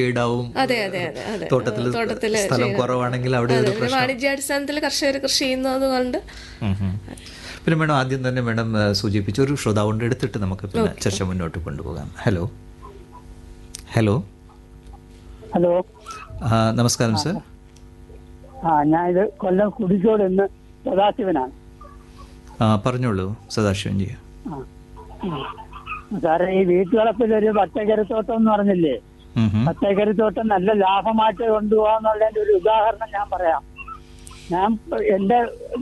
ഈടാവും അതെ അതെ അതെ അതെ തോട്ടത്തിൽ തോട്ടത്തില് സ്ഥലം കുറവാണെങ്കിൽ അവിടെ ഒരു ഒരു വാണിജ്യാടിസ്ഥാനത്തിൽ കർഷകർ കൃഷി ചെയ്യുന്നത് കൊണ്ട് ഉം ഉം. പിന്നെ മേഡം ആദ്യം തന്നെ മേഡം ആ, സൂചിപ്പിച്ച ഒരു ശ്രോതാവുണ്ട് എടുത്തിട്ട് നമുക്ക് പിന്നെ ചർച്ച മുന്നോട്ട് കൊണ്ടുപോകാം ഹലോ ഹലോ ഹലോ ആ, നമസ്കാരം സർ ആ ഞാനിത് കൊല്ലം കുടിക്കോട് എന്ന് സദാശിവനാണ് ആ പറഞ്ഞോളൂ സദാശിവൻജി ആ ആ. സാറേ ഈ വീട്ടുവളപ്പിൽ ഒരു പച്ചക്കറിത്തോട്ടം എന്ന് പറഞ്ഞില്ലേ ഉം ഉം. പച്ചക്കറിത്തോട്ടം നല്ല ലാഭമായിട്ട് കൊണ്ടുപോകാന്നുള്ളതിന്റെ ഒരു ഉദാഹരണം ഞാൻ പറയാം ഞാൻ ഇപ്പൊ എന്റെ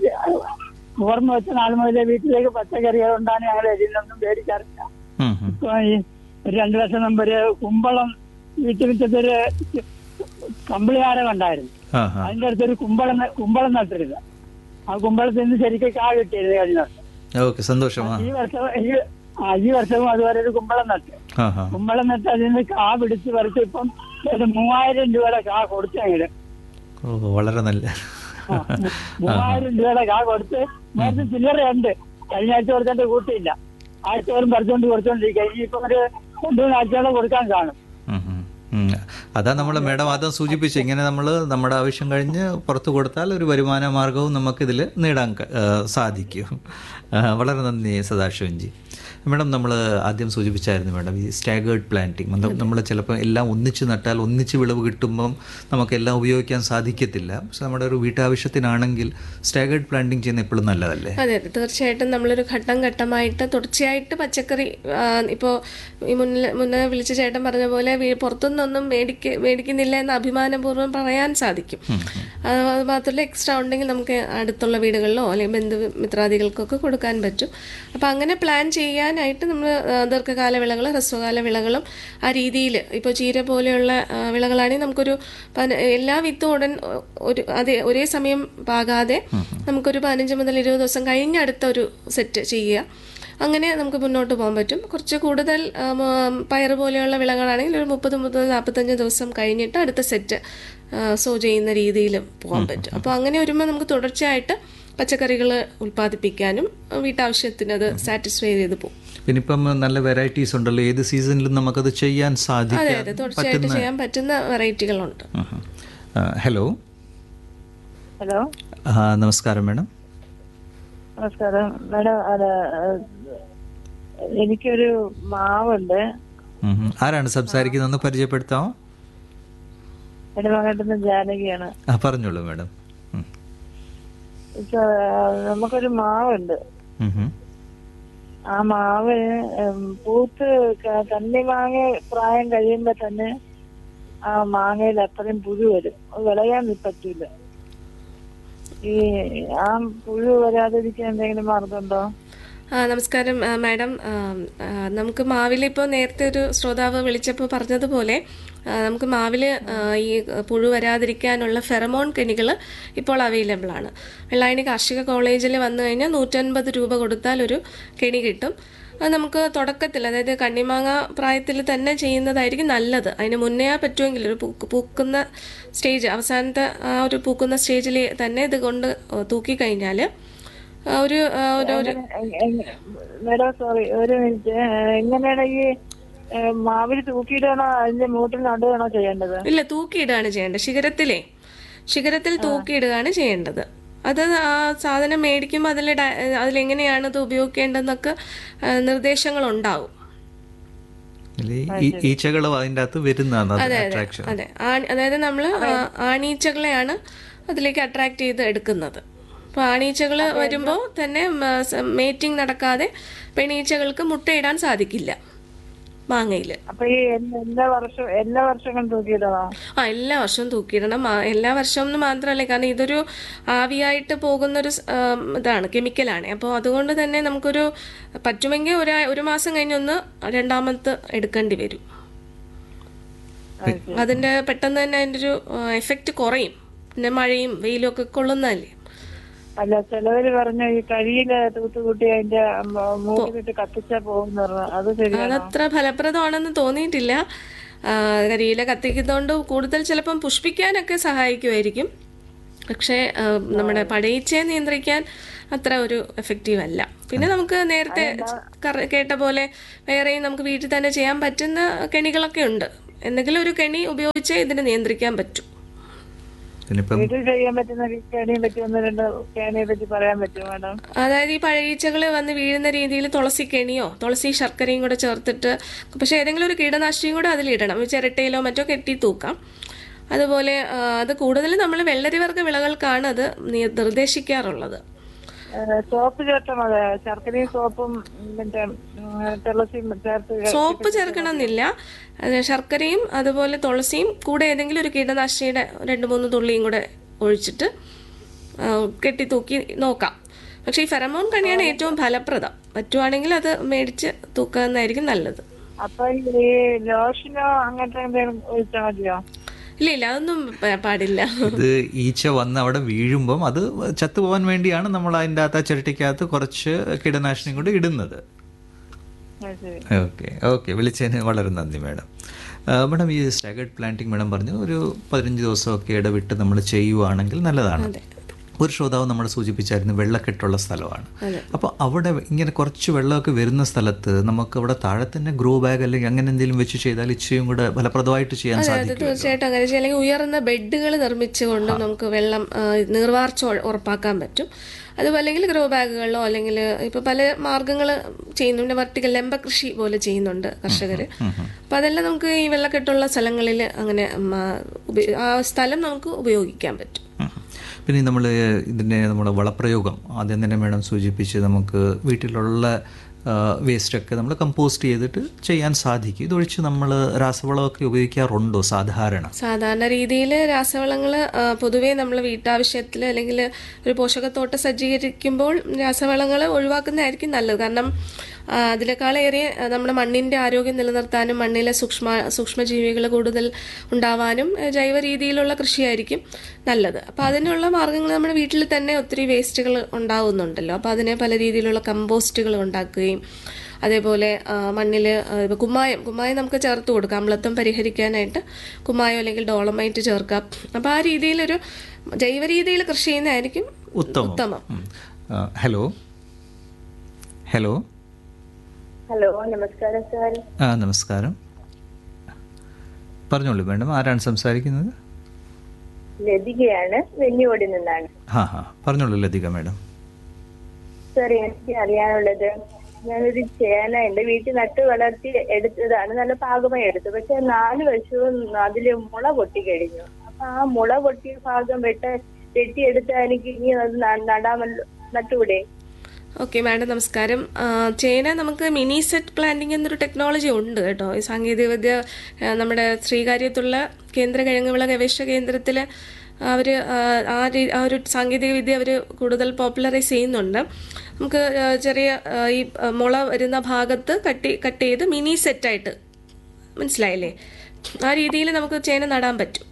ഓർമ്മ വെച്ച നാൾ മുതലേ വീട്ടിലേക്ക് പച്ചക്കറികൾ കൊണ്ടാണ് ഞങ്ങൾ ഇതിലൊന്നും മേടിക്കാറില്ല ഉം ഉം. ഇപ്പൊ ഈ ഒരു രണ്ടു വർഷം മുമ്പ് ഒരു കുമ്പളം വീട്ടിൽ വെച്ചതൊരു കമ്പിളിയാരം ഉണ്ടായിരുന്നു ആ ആ അതിന്റെ അടുത്തൊരു കുമ്പളം ന- കുമ്പളം നട്ടിരുന്നു ആ കുമ്പളത്തിൽ നിന്ന് ശരിക്കും കാ കിട്ടിയിരുന്നു കഴിഞ്ഞ വർഷം ഓക്കെ സന്തോഷം ആ ഈ വർഷം ഈ ആ, ഈ വർഷവും അതുപോലെ ഒരു കുമ്പളം നട്ടു ആ ആ കുമ്പളം നട്ട് അതിൽ നിന്ന് കാ പിടിച്ച് പറിച്ച് ഇപ്പം ഒരു മൂവായിരം രൂപയുടെ കാ കൊടുത്തു അങ്ങോട്ട് ഓ വളരെ നല്ല ആ, മൂ- മൂവായിരം രൂപയുടെ കാ കൊടുത്ത് നേരത്തെ ചില്ലറയുണ്ട് കഴിഞ്ഞ ആഴ്ച കൊടുത്തിട്ട് കൂട്ടിയില്ല ആഴ്ചകളും പറിച്ചുകൊണ്ട് കൊടുത്തോണ്ടിരിക്കുക ഇനിയിപ്പോ ഒരു രണ്ടു മൂന്ന് ആഴ്ചയോളം കൊടുക്കാൻ കാണും ഉം ഉം. ഉം. അതാ നമ്മൾ മേഡം ആദ്യം സൂചിപ്പിച്ചു ഇങ്ങനെ നമ്മൾ നമ്മുടെ ആവശ്യം കഴിഞ്ഞ് പുറത്തു കൊടുത്താൽ ഒരു വരുമാന മാർഗവും നമുക്കിതിൽ നേടാൻ ക- ആ, സാധിക്കും ആ, വളരെ നന്ദി സദാശിവൻജി മേഡം നമ്മൾ ആദ്യം സൂചിപ്പിച്ചായിരുന്നു മേഡം ഈ സ്റ്റാഗേർഡ് പ്ലാന്റിങ് നമ്മൾ ചിലപ്പോൾ എല്ലാം ഒന്നിച്ച് നട്ടാൽ ഒന്നിച്ച് വിളവ് കിട്ടുമ്പം നമുക്കെല്ലാം ഉപയോഗിക്കാൻ സാധിക്കത്തില്ല പക്ഷെ നമ്മുടെ ഒരു വീട്ടാവശ്യത്തിനാണെങ്കിൽ സ്റ്റാഗേർഡ് പ്ലാന്റിങ് ചെയ്യുന്ന എപ്പോഴും നല്ലതല്ലേ അതെ അതെ തീർച്ചയായിട്ടും നമ്മളൊരു ഘട്ടം ഘട്ടമായിട്ട് തുടർച്ചയായിട്ട് പച്ചക്കറി ഇപ്പോൾ ഈ മുന്നിൽ മുന്നേ വിളിച്ച ചേട്ടൻ പറഞ്ഞ പോലെ വീ- പുറത്തുനിന്നൊന്നും മേടിക്ക മേടിക്കുന്നില്ല എന്ന് അഭിമാനപൂർവ്വം പറയാൻ സാധിക്കും അത് അത് മാത്രമല്ല എക്സ്ട്രാ ഉണ്ടെങ്കിൽ നമുക്ക് അടുത്തുള്ള വീടുകളിലോ അല്ലെങ്കിൽ ബന്ധു മിത്രാദികൾക്കൊക്കെ കൊടുക്കാൻ പറ്റും അപ്പോൾ അങ്ങനെ പ്ലാൻ ചെയ്യാനായിട്ട് നമ്മൾ ദീർഘകാല വിളകൾ ഹ്രസ്വകാല വിളകളും ആ രീതിയിൽ ഇപ്പോൾ ചീര പോലെയുള്ള ആ, വിളകളാണെങ്കിൽ നമുക്കൊരു പതിന- എല്ലാ വിത്തും ഉടൻ ഒരു അതേ ഒരേ സമയം പാകാതെ നമുക്കൊരു പതിനഞ്ച് മുതൽ ഇരുപത് ദിവസം കഴിഞ്ഞ് അടുത്ത ഒരു സെറ്റ് ചെയ്യുക അങ്ങനെ നമുക്ക് മുന്നോട്ട് പോകാൻ പറ്റും കുറച്ച് കൂടുതൽ ആ, മ- പയറ് പോലെയുള്ള വിളകളാണെങ്കിൽ ഒരു മുപ്പത് മുതൽ നാൽപ്പത്തഞ്ച് ദിവസം കഴിഞ്ഞിട്ട് അടുത്ത സെറ്റ് സോ ചെയ്യുന്ന രീതിയിൽ പോകാൻ പറ്റും അപ്പോൾ അങ്ങനെ വരുമ്പോൾ നമുക്ക് തുടർച്ചയായിട്ട് പച്ചക്കറികൾ ഉൽപ്പാദിപ്പിക്കാനും ആ, വീട്ടാവശ്യത്തിന് അത് സാറ്റിസ്ഫൈ ചെയ്ത് പോകും പിന്നെ ഇപ്പം നല്ല വെറൈറ്റീസ് ഉണ്ടല്ലോ ഏത് സീസണിലും നമുക്കത് ചെയ്യാൻ അതെ സാധിക്കാൻ അതെ തുടർച്ചയായിട്ട് ചെയ്യാൻ പറ്റുന്ന വെറൈറ്റികളുണ്ട് ആഹാ. ആ, ഹലോ ഹലോ ആ, നമസ്കാരം മേഡം നമസ്കാരം മാഡം അത് എനിക്കൊരു മാവുണ്ട് ഉം ഉം. ആരാണ് സംസാരിക്കുന്നതെന്ന് പരിചയപ്പെടുത്താമോ എന്റെ മകട്ടുന്ന ജാനകിയാണ് ആ പറഞ്ഞോളൂ മേഡം ഉം. ഇപ്പൊ, ആ, നമുക്കൊരു മാവുണ്ട് ഉം ഉം. ആ മാവ് ഉം, പൂത്ത് ക- കന്നിമാങ്ങ പ്രായം കഴിയുമ്പോ തന്നെ ആ മാങ്ങയിൽ അത്രയും പുഴു വരും അത് വിളയാൻ പറ്റൂല ഈ ആ പുഴു വരാതിരിക്കാൻ എന്തെങ്കിലും മാർഗമുണ്ടോ ആ, നമസ്കാരം ആ, മാഡം ആ, ആ, നമുക്ക് മാവിൽ ഇപ്പോൾ നേരത്തെ ഒരു ശ്രോതാവ് വിളിച്ചപ്പോൾ പറഞ്ഞതുപോലെ ആ, നമുക്ക് മാവിൽ ആ, ഈ പുഴു വരാതിരിക്കാനുള്ള ഫെറമോൺ കെണികൾ ഇപ്പോൾ അവൈലബിൾ ആണ് വെള്ളായണി കാർഷിക കോളേജിൽ വന്നു കഴിഞ്ഞാൽ നൂറ്റൻപത് രൂപ കൊടുത്താൽ ഒരു കെണി കിട്ടും അത് നമുക്ക് തുടക്കത്തിൽ അതായത് കണ്ണിമാങ്ങ പ്രായത്തിൽ തന്നെ ചെയ്യുന്നതായിരിക്കും നല്ലത് അതിന് മുന്നേ പറ്റുമെങ്കിൽ ഒരു പൂക്ക് പൂക്കുന്ന സ്റ്റേജ് അവസാനത്തെ ആ ഒരു പൂക്കുന്ന സ്റ്റേജിൽ തന്നെ ഇത് കൊണ്ട് തൂക്കി കഴിഞ്ഞാൽ ഒരു ആ, ഒരു ഒരു മേഡം സോറി ഒരു മിനിറ്റ് എങ്ങനെയാണ് ഈ മാവിൽ തൂക്കിയിടാണോ അതിന്റെ മൂട്ടിൽ നടുകയാണോ ചെയ്യേണ്ടത് ഇല്ല തൂക്കിയിടുകയാണ് ചെയ്യേണ്ടത് ശിഖരത്തിലേ ശിഖരത്തിൽ തൂക്കിയിടുകയാണ് ചെയ്യേണ്ടത് അത് ആ സാധനം മേടിക്കുമ്പോൾ അതിൽ ഡ- അതിലെങ്ങനെയാണ് ഇത് ഉപയോഗിക്കേണ്ടതെന്നൊക്കെ ആ, നിർദ്ദേശങ്ങളുണ്ടാവും ഇതില് ഈ ഈച്ചകളും അതിൻ്റെ അകത്ത് വരുന്നതാണ് അട്രാക്ഷൻ അതെ ആണി- അതായത് നമ്മൾ ആണീച്ചകളെയാണ് അതിലേക്ക് അട്രാക്ട് ചെയ്ത് എടുക്കുന്നത് അപ്പോൾ ആണീച്ചകൾ വരുമ്പോൾ തന്നെ മേറ്റിംഗ് നടക്കാതെ പെണീച്ചകൾക്ക് മുട്ടയിടാൻ സാധിക്കില്ല മാങ്ങയിൽ അപ്പൊ ഈ എല്ലാ- എല്ലാ വർഷവും എല്ലാ വർഷവും തൂക്കിയിടണോ ആ എല്ലാ വർഷവും തൂക്കിയിടണം ആ, എല്ലാ വർഷവും എന്ന് മാത്രമല്ല കാരണം ഇതൊരു ആവിയായിട്ട് പോകുന്നൊരു സ്- ആം, ഇതാണ് കെമിക്കലാണ് അപ്പോൾ അതുകൊണ്ട് തന്നെ നമുക്കൊരു പറ്റുമെങ്കിൽ ഒരു ഒരു മാസം കഴിഞ്ഞൊന്ന് രണ്ടാമത്തെ എടുക്കേണ്ടി വരും അതിന്റെ പെട്ടെന്ന് തന്നെ അതിന്റെ ഒരു എഫക്റ്റ് കുറയും പിന്നെ മഴയും വെയിലും ഒക്കെ കൊള്ളുന്നതല്ലേ അല്ല ചിലവര് പറഞ്ഞു ഈ കഴിയില് തൂത്തുകൂട്ടി അതിന്റെ മ- മൂക്കിലിട്ട് കത്തിച്ചാ പോകുന്ന പറഞ്ഞു അത് ശരിയാണോ അതത്ര ഫലപ്രദമാണെന്ന് തോന്നിയിട്ടില്ല ആ, കരിയില കത്തിക്കുന്നതുകൊണ്ട് കൂടുതൽ ചിലപ്പം പുഷ്പിക്കാനൊക്കെ സഹായിക്കുമായിരിക്കും പക്ഷേ ആ, നമ്മുടെ പടയിച്ചയെ നിയന്ത്രിക്കാൻ അത്ര ഒരു എഫക്റ്റീവ് അല്ല പിന്നെ നമുക്ക് നേരത്തെ കറ- കേട്ട പോലെ വേറെയും നമുക്ക് വീട്ടിൽ തന്നെ ചെയ്യാൻ പറ്റുന്ന കെണികളൊക്കെ ഉണ്ട് എന്തെങ്കിലും ഒരു കെണി ഉപയോഗിച്ചേ ഇതിനെ നിയന്ത്രിക്കാൻ പറ്റൂ പിന്നിപ്പം വീട്ടിൽ ചെയ്യാൻ പറ്റുന്ന കേണിയെ പറ്റി ഒന്ന് രണ്ട് കേണിയെ പറ്റി പറയാൻ പറ്റുമോ മാഡം അതായത് ഈ പഴയീച്ചകൾ വന്ന് വീഴുന്ന രീതിയിൽ തുളസി കെണിയോ തുളസി ശർക്കരയും കൂടെ ചേർത്തിട്ട് പക്ഷേ ഏതെങ്കിലും ഒരു കീടനാശിനിയും കൂടെ അതിലിടണം ഈ ചിരട്ടയിലോ മറ്റോ കെട്ടി തൂക്കാം അതുപോലെ ആ, അത് കൂടുതലും നമ്മൾ വെള്ളരിവർഗ്ഗ വിളകൾക്കാണ് അത് നി- നിർദ്ദേശിക്കാറുള്ളത് സോപ്പ് ചേർത്താൽ മതി ശർക്കരയും സോപ്പും മറ്റേ ഉം, തുളസിയും ചേർത്ത് സോപ്പ് ചേർക്കണമെന്നില്ല അത് ശർക്കരയും അതുപോലെ തുളസിയും കൂടെ ഏതെങ്കിലും ഒരു കീടനാശിനിയുടെ രണ്ട് മൂന്ന് തുള്ളിയും കൂടെ ഒഴിച്ചിട്ട് ആ, കെട്ടി തൂക്കി നോക്കാം പക്ഷേ ഈ ഫെറമോൺ കണിയാണ് ഏറ്റവും ഫലപ്രദം പറ്റുവാണെങ്കിൽ അത് മേടിച്ച് തൂക്കുന്നതായിരിക്കും നല്ലത് അപ്പൊ ഈ ലോഷനോ അങ്ങനത്തെ എന്തെങ്കിലും ഒഴിച്ചാൽ മതിയോ ഇല്ല ഇല്ല അതൊന്നും പ- പാടില്ല ഇത് ഈച്ച വന്ന് അവിടെ വീഴുമ്പം അത് ചത്തുപോകാൻ വേണ്ടിയാണ് നമ്മൾ അതിൻ്റെ അകത്ത് ആ ചിരട്ടിക്കകത്ത് കുറച്ച് കീടനാശിനി കൂടി ഇടുന്നത് അത് ശരി ഓക്കെ ഓക്കെ വിളിച്ചതിന് വളരെ നന്ദി മാഡം മാഡം ഈ സ്റ്റാഗേർഡ് പ്ലാന്റിംഗ് മാഡം പറഞ്ഞു ഒരു പതിനഞ്ച് ദിവസമൊക്കെ ഇടവിട്ട് നമ്മൾ ചെയ്യുവാണെങ്കിൽ നല്ലതാണ് ഒരു ശ്രോതാവ് നമ്മൾ സൂചിപ്പിച്ചായിരുന്നു വെള്ളക്കെട്ടുള്ള സ്ഥലമാണ് അപ്പോൾ അവിടെ ഇങ്ങനെ കുറച്ച് വെള്ളമൊക്കെ വരുന്ന സ്ഥലത്ത് നമുക്ക് അവിടെ താഴെ തന്നെ ഗ്രോ ബാഗ് അല്ലെങ്കിൽ അങ്ങനെ എന്തെങ്കിലും വെച്ച് ചെയ്താൽ ഇച്ചിരിയും കൂടെ ഫലപ്രദമായിട്ട് ചെയ്യാൻ അത് സാധിക്കും തീർച്ചയായിട്ടും അങ്ങനെ ചെയ്യാം അല്ലെങ്കിൽ ഉയർന്ന ബെഡുകൾ നിർമ്മിച്ചുകൊണ്ട് നമുക്ക് വെള്ളം ആ, നീർവാർച്ച ഉ- ഉറപ്പാക്കാൻ പറ്റും അതുപോലെ അല്ലെങ്കിൽ ഗ്രോ ബാഗുകളിലോ അല്ലെങ്കിൽ ഇപ്പൊ പല മാർഗങ്ങൾ ചെയ്യുന്നുണ്ട് വെർട്ടിക്കൽ ലംബ കൃഷി പോലെ ചെയ്യുന്നുണ്ട് കർഷകർ അപ്പൊ അതെല്ലാം നമുക്ക് ഈ വെള്ളക്കെട്ടുള്ള സ്ഥലങ്ങളിൽ അങ്ങനെ ഉം, ആ, ഉപ- ആ സ്ഥലം നമുക്ക് ഉപയോഗിക്കാൻ പറ്റും ഉം. പിന്നെ നമ്മൾ ഇതിൻ്റെ നമ്മുടെ വളപ്രയോഗം ആദ്യം തന്നെ മേഡം സൂചിപ്പിച്ച് നമുക്ക് വീട്ടിലുള്ള വേസ്റ്റൊക്കെ നമ്മൾ കമ്പോസ്റ്റ് ചെയ്തിട്ട് ചെയ്യാൻ സാധിക്കും ഇതൊഴിച്ച് നമ്മൾ രാസവളമൊക്കെ ഉപയോഗിക്കാറുണ്ടോ സാധാരണ സാധാരണ രീതിയിൽ രാസവളങ്ങൾ പൊതുവേ നമ്മൾ വീട്ടാവശ്യത്തിൽ അല്ലെങ്കിൽ ഒരു പോഷകത്തോട്ടം സജ്ജീകരിക്കുമ്പോൾ രാസവളങ്ങൾ ഒഴിവാക്കുന്നതായിരിക്കും നല്ലത് കാരണം ആ, അതിനേക്കാളേറെ ആ, നമ്മുടെ മണ്ണിന്റെ ആരോഗ്യം നിലനിർത്താനും മണ്ണിലെ സൂക്ഷ്മ സൂക്ഷ്മജീവികൾ കൂടുതൽ ഉണ്ടാവാനും ആ, ജൈവ രീതിയിലുള്ള കൃഷിയായിരിക്കും നല്ലത് അപ്പോൾ അതിനുള്ള മാർഗ്ഗങ്ങൾ നമ്മുടെ വീട്ടിൽ തന്നെ ഒത്തിരി വേസ്റ്റുകൾ ഉണ്ടാവുന്നുണ്ടല്ലോ അപ്പോൾ അതിനെ പല രീതിയിലുള്ള കമ്പോസ്റ്റുകൾ ഉണ്ടാക്കുകയും അതേപോലെ മണ്ണിൽ ഇപ്പോൾ കുമ്മായം കുമ്മായം നമുക്ക് ചേർത്ത് കൊടുക്കാം അമ്ലത്വം പരിഹരിക്കാനായിട്ട് കുമ്മായം അല്ലെങ്കിൽ ഡോളമൈറ്റ് ചേർക്കാം അപ്പോൾ ആ രീതിയിലൊരു ജൈവ രീതിയിൽ കൃഷി ചെയ്യുന്നതായിരിക്കും ഉത്തമം ഉത്തമം ഉം. ആ, ഹലോ ഹലോ ഹലോ നമസ്കാരം സാർ ആ നമസ്കാരം പറഞ്ഞോളൂ മേഡം ആരാണ് സംസാരിക്കുന്നത് ലതികയാണ് വെല്ലുവിളി നിന്നാണ് ആ ഹാ പറഞ്ഞോളൂ ലതിക മേഡം സാർ എനിക്ക് അറിയാനുള്ളത് ഞാനൊരു ചേന എന്റെ വീട്ടിൽ നട്ട് വളർത്തി എടുത്തതാണ് നല്ല പാകമായി എടുത്തു പക്ഷെ നാല് വശവും അതില് മുള പൊട്ടി കഴിഞ്ഞു അപ്പൊ ആ മുള പൊട്ടിയ ഭാഗം വെട്ട വെട്ടിയെടുത്താൽ എനിക്ക് ഇനി അത് ന- നടാമല്ലോ നട്ടുകൂടെ ഓക്കെ മാഡം നമസ്കാരം ആ, ചേന നമുക്ക് മിനി സെറ്റ് പ്ലാന്റിംഗ് എന്നൊരു ടെക്നോളജി ഉണ്ട് കേട്ടോ ഈ സാങ്കേതികവിദ്യ ആ, നമ്മുടെ ശ്രീകാര്യത്തുള്ള കേന്ദ്ര കിഴങ്ങുവിള ഗവേഷണ കേന്ദ്രത്തിൽ അവർ ആ രീ- ആ ഒരു സാങ്കേതികവിദ്യ അവർ കൂടുതൽ പോപ്പുലറൈസ് ചെയ്യുന്നുണ്ട് നമുക്ക് ആ, ചെറിയ ആ, ഈ ആ, മുള വരുന്ന ഭാഗത്ത് കട്ട് കട്ട് ചെയ്ത് മിനി സെറ്റായിട്ട് മനസ്സിലായില്ലേ ആ രീതിയിൽ നമുക്ക് ചേന നടാൻ പറ്റും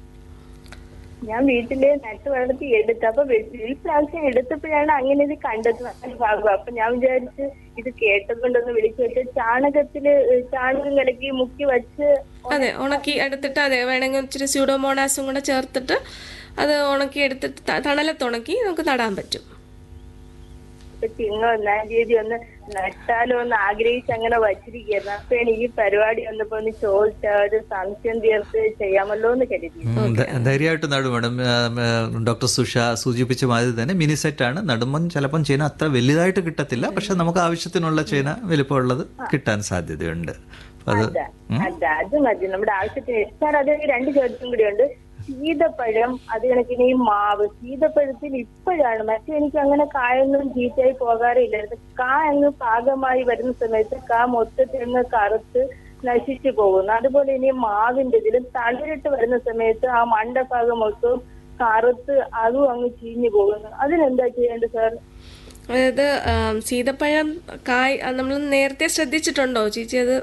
ഞാൻ വീട്ടില് നട്ട് വളർത്തി എടുത്തു അപ്പൊ വെ- ഈ പ്രാവശ്യം എടുത്തപ്പോഴാണ് അങ്ങനെ ഇത് കണ്ടത് നല്ല ഭാഗം അപ്പൊ ഞാൻ വിചാരിച്ച് ഇത് കേട്ടതുകൊണ്ടൊന്ന് വിളിച്ചു വെച്ച് ചാണകത്തില് ചാണകം കലക്കി മുക്കി വച്ച് അതെ ഉണക്കി എടുത്തിട്ട് അതെ വേണമെങ്കിൽ ഇച്ചിരി സ്യൂഡോമോണാസും കൂടെ ചേർത്തിട്ട് അത് ഉണക്കി എടുത്തിട്ട് ത- തണലത്ത് ഉണക്കി നമുക്ക് നടാൻ പറ്റും ഇപ്പൊ ചിങ്ങ ഒന്നാം തീയതി ഒന്ന് നട്ടാലോ എന്ന് ആഗ്രഹിച്ച് അങ്ങനെ വച്ചിരിക്കുന്നു അപ്പൊ എനിക്ക് ഈ പരിപാടി വന്നപ്പോ ഒന്ന് ചോദിച്ച ഒരു സംശയം തീർത്ത് ചെയ്യാമല്ലോ എന്ന് കരുതി ഉം, ധ- ധൈര്യമായിട്ട് നടും മേഡം ആ, ആ, ഡോക്ടർ സുഷ സൂചിപ്പിച്ച മാതിരി തന്നെ മിനി സെറ്റാണ് നടുമ്പം ചിലപ്പം ചേന അത്ര വലുതായിട്ട് കിട്ടത്തില്ല പക്ഷെ നമുക്ക് ആവശ്യത്തിനുള്ള ചേന വലിപ്പമുള്ളത് കിട്ടാൻ സാധ്യതയുണ്ട് അപ്പൊ അത് അതാ അതാ അത് മതി നമ്മുടെ ആവശ്യത്തിന് സാർ അത് രണ്ട് ചോദ്യം കൂടിയുണ്ട് സീതപ്പഴം അത് കണക്കിന് ഈ മാവ് സീതപ്പഴത്തിൽ ഇപ്പോഴാണ് മറ്റേ എനിക്ക് അങ്ങനെ കായൊന്നും ചീത്തയായി പോകാറില്ലായിരുന്നു കാ അങ്ങ് പാകമായി വരുന്ന സമയത്ത് കാ മൊത്തത്തിൽ അങ്ങ് കറുത്ത് നശിച്ചു പോകുന്നു അതുപോലെ ഇനി മാവിന്റെ ഇതിലും തളിരിട്ട് വരുന്ന സമയത്ത് ആ മണ്ടഭാഗം മൊത്തവും കറുത്ത് അതും അങ്ങ് ചീഞ്ഞു പോകുന്നു അതിനെന്താ ചെയ്യേണ്ടത് സാർ അതായത് ആം, സീതപ്പഴം കായ് നമ്മൾ നേരത്തെ ശ്രദ്ധിച്ചിട്ടുണ്ടോ ചേച്ചി അത്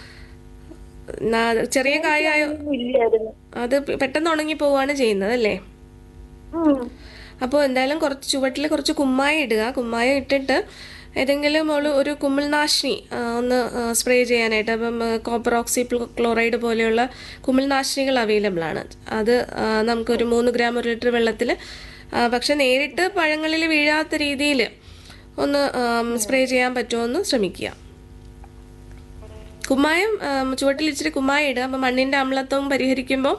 നാ- ചെറിയ കായായ ഇല്ലായിരുന്നു അത് പെ- പെട്ടെന്ന് ഉണങ്ങി പോവുകയാണ് ചെയ്യുന്നത് അല്ലേ ഉം. അപ്പോൾ എന്തായാലും കുറച്ച് ചുവട്ടിൽ കുറച്ച് കുമ്മായം ഇടുക കുമ്മായം ഇട്ടിട്ട് ഏതെങ്കിലും ഒരു ഒരു കുമിൾനാശിനി ആ, ഒന്ന് സ്പ്രേ ചെയ്യാനായിട്ട് അപ്പം കോപ്പർ ഓക്സി ക്ലോറൈഡ് പോലെയുള്ള കുമിൾനാശിനികൾ അവൈലബിൾ ആണ് അത് ആ, നമുക്കൊരു മൂന്ന് ഗ്രാം ഒരു ലിറ്റർ വെള്ളത്തിൽ പക്ഷെ നേരിട്ട് പഴങ്ങളിൽ വീഴാത്ത രീതിയിൽ ഒന്ന് സ്പ്രേ ചെയ്യാൻ പറ്റുമോ എന്ന് ശ്രമിക്കുക കുമ്മായം ആ, ചുവട്ടിൽ ഇച്ചിരി കുമ്മായം ഇടുക അപ്പോൾ മണ്ണിൻ്റെ അമ്ലത്വം പരിഹരിക്കുമ്പോൾ